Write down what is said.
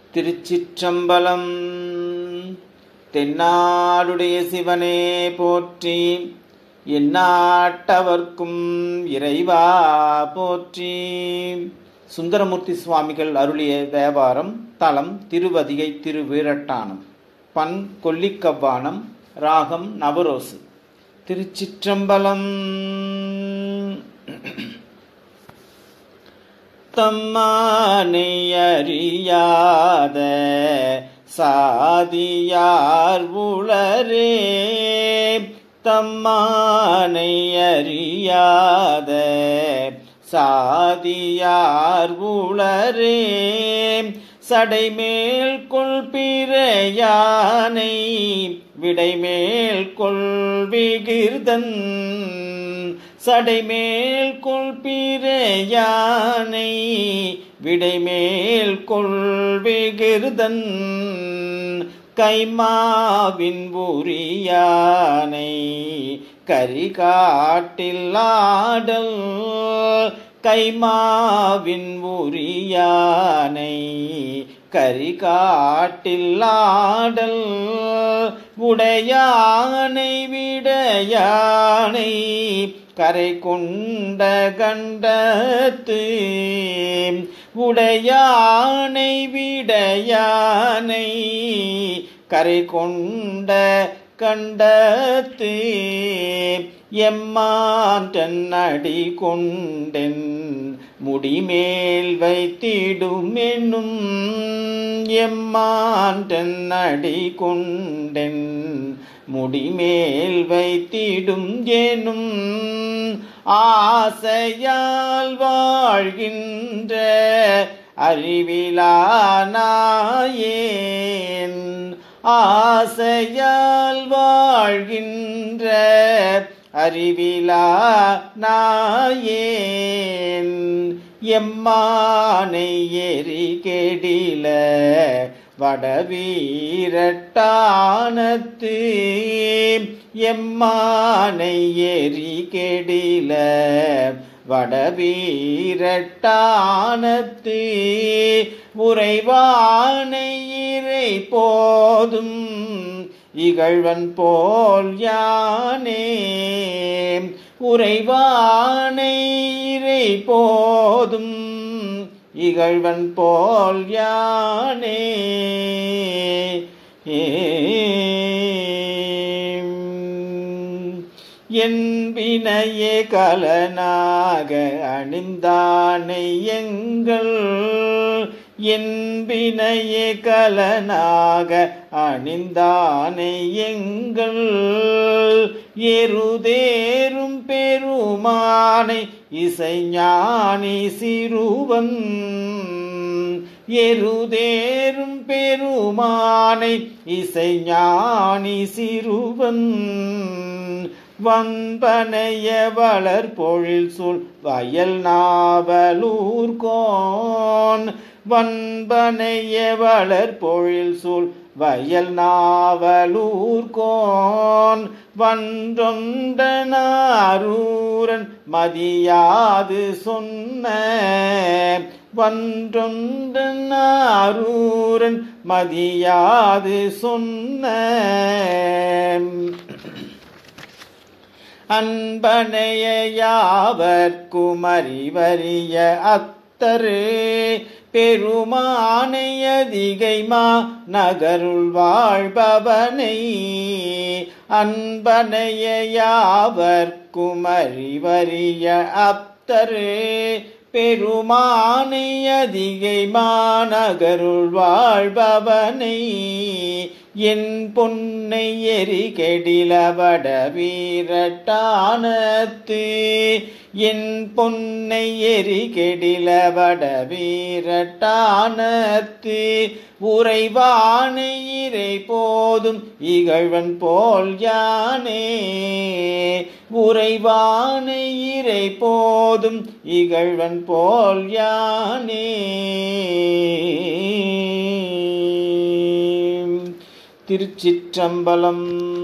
திருச்சிற்றம்பலம் தென்னாடுடைய சிவனே போற்றி எந்நாட்டவர்க்கும் இறைவா போற்றி சுந்தரமூர்த்தி சுவாமிகள் அருளிய தேவாரம் தலம் திருவதிகை திருவீரட்டானம் பண் கொல்லிக்கவ்வானம் ராகம் நவரோசு திருச்சிற்றம்பலம் தம்மானை அறியாத சாதியார் உளரே தம்மானை அறியாத சாதியார் உளரே சடைமேல் கொள் பிறையானை விடைமேல் கொள் விகிர்தன் சடைமேல் கொள் பிறையானை விடைமேல் கொள் விகிர்தன் கைமாவின் புரியானை கரிகாட்டில் ஆடல் கைமாவின் உரியானை கரிகாட்டில் ஆடல் உடையானை விடையானை கரை கொண்ட கண்டத்து உடையானை விடையானை கரை கொண்ட கண்டத்து எம்மான் அடி கொண்டென் முடிமேல் வைத்திடும் என்னும் எம்மான் அடி கொண்டென் முடிமேல் வைத்திடும் எனும் ஆசையால் வாழ்கின்ற அறிவிலானாயேன் ஆசையால் வாழ்கின்ற அறிவிலா நாயேன் எம்மானை எரி கெடில வடவீரட்டானத்து எம்மானை எரி கெடில வடவீரட்டானத்து உறைவானை இறை போதும் இகழ்வன் போல் யானே உறைவானை இறை போதும் இகழ்வன் போல் யானே என் வினையே கலனாக அணிந்தானை எங்கள் என் வினையே கலனாக அணிந்தானை எங்கள் எருதேரும் பெருமானை இசைஞானி சிறுவன் எருதேரும் பெருமானை இசைஞானி சிறுவன் வன்பனைய வளர் பொழில் சொல் வயல் நாவலூர்கோன் வன்பனைய வளர் பொழில் சொல் வயல் நாவலூர்கோன் வன்றொண்டனாரூரன் மதியாது சொன்ன வன்றொண்டனாரூரன் மதியாது சொன்ன அன்பனைய யாவர்க்கும் அறிவறிய அத்தரு பெருமானை அதிகைமா நகருள் வாழ்பவனை அன்பனைய யாவர்க்கும் அறிவறிய அப்தரு பெருமானை அதிகை மாநகருள் வாழ்பவனை என் பொன்னை எரி கெடிலவட வீரட்டானத்து என் பொன்னை எரி கெடிலவட வீரட்டானத்து உறைவானை இறை போதும் இகழ்வன் போல் யானே உறைவானை இறை போதும் இகழ்வன் போல் யானே திருச்சிற்றம்பலம்